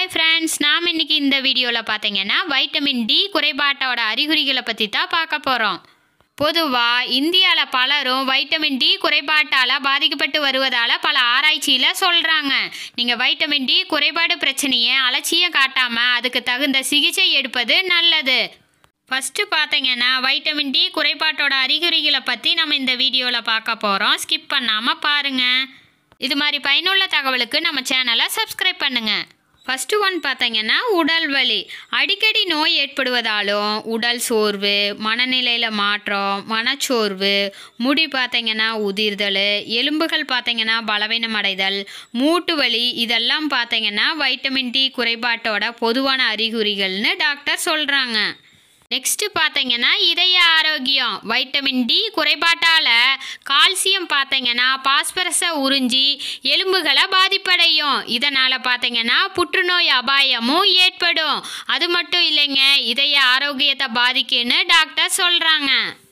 hi friends நாம் இன்னைக்கு இந்த வீடியோவில் பார்த்தீங்கன்னா வைட்டமின் டி குறைபாட்டோட அறிகுறிகளை பற்றி தான் பார்க்க போகிறோம் பொதுவாக இந்தியாவில் பலரும் வைட்டமின் டி குறைபாட்டால் பாதிக்கப்பட்டு வருவதால் பல ஆராய்ச்சியில் சொல்கிறாங்க நீங்கள் வைட்டமின் டி குறைபாடு பிரச்சனையை அலட்சியம் காட்டாமல் அதுக்கு தகுந்த சிகிச்சை எடுப்பது நல்லது ஃபஸ்ட்டு பார்த்தீங்கன்னா வைட்டமின் டி குறைபாட்டோட அறிகுறிகளை பற்றி நம்ம இந்த வீடியோவில் பார்க்க போகிறோம் ஸ்கிப் பண்ணாமல் பாருங்கள் இது மாதிரி பயனுள்ள தகவலுக்கு நம்ம சேனலை சப்ஸ்கிரைப் பண்ணுங்கள் ஃபஸ்ட்டு ஒன் பார்த்தீங்கன்னா உடல் வலி அடிக்கடி நோய் ஏற்படுவதாலும் உடல் சோர்வு மனநிலையில் மாற்றம் மனச்சோர்வு முடி பார்த்தீங்கன்னா உதிர்தல் எலும்புகள் பார்த்தீங்கன்னா பலவீனம் அடைதல் மூட்டு வலி இதெல்லாம் பார்த்தீங்கன்னா வைட்டமின் டி குறைபாட்டோட பொதுவான அறிகுறிகள்னு டாக்டர் சொல்கிறாங்க நெக்ஸ்ட் பார்த்தீங்கன்னா இதய ஆரோக்கியம் வைட்டமின் டி குறைபாட்டால் கால்சியம் பார்த்தீங்கன்னா பாஸ்பரஸை உறிஞ்சி எலும்புகளை பாதிப்படையும் இதனால் பார்த்தீங்கன்னா புற்றுநோய் அபாயமும் ஏற்படும் அது மட்டும் இல்லைங்க இதய ஆரோக்கியத்தை பாதிக்குன்னு டாக்டர் சொல்கிறாங்க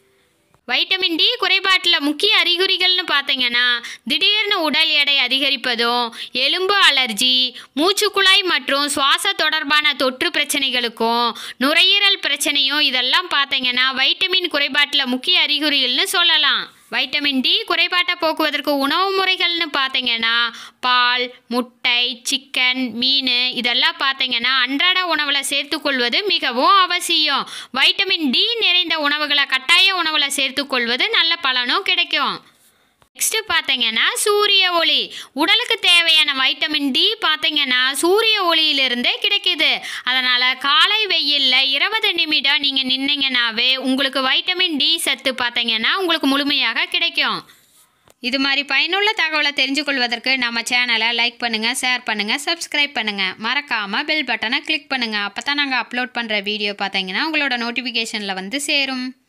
வைட்டமின் டி குறைபாட்டில் முக்கிய அறிகுறிகள்னு பார்த்தீங்கன்னா திடீர்னு உடல் எடை அதிகரிப்பதும் எலும்பு அலர்ஜி மூச்சுக்குழாய் மற்றும் சுவாச தொடர்பான தொற்று பிரச்சனைகளுக்கும் நுரையீரல் பிரச்சனையும் இதெல்லாம் பார்த்தீங்கன்னா வைட்டமின் குறைபாட்டில் முக்கிய அறிகுறிகள்னு சொல்லலாம் வைட்டமின் டி குறைபாட்டை போக்குவதற்கு உணவு முறைகள்னு பார்த்தீங்கன்னா பால் முட்டை சிக்கன் மீன் இதெல்லாம் பார்த்தீங்கன்னா அன்றாட உணவில் சேர்த்துக்கொள்வது மிகவும் அவசியம் வைட்டமின் டி நிறைந்த உணவுகளை கட்டாய உணவில் சேர்த்துக்கொள்வது நல்ல பலனும் கிடைக்கும் நெக்ஸ்ட் பார்த்தீங்கன்னா சூரிய ஒளி உடலுக்கு தேவையான வைட்டமின் டி பார்த்தீங்கன்னா சூரிய ஒளியிலிருந்தே கிடைக்குது அதனால் காலை வெயிலில் இருபது நிமிடம் நீங்கள் நின்னீங்கன்னாவே உங்களுக்கு வைட்டமின் டி சத்து பார்த்தீங்கன்னா உங்களுக்கு முழுமையாக கிடைக்கும் இது மாதிரி பயனுள்ள தகவலை தெரிஞ்சுக்கொள்வதற்கு நம்ம சேனலை லைக் பண்ணுங்கள் ஷேர் பண்ணுங்கள் சப்ஸ்கிரைப் பண்ணுங்கள் மறக்காமல் பெல் பட்டனை கிளிக் பண்ணுங்கள் அப்போ தான் நாங்கள் அப்லோட் பண்ணுற வீடியோ பார்த்தீங்கன்னா உங்களோட நோட்டிஃபிகேஷனில் வந்து சேரும்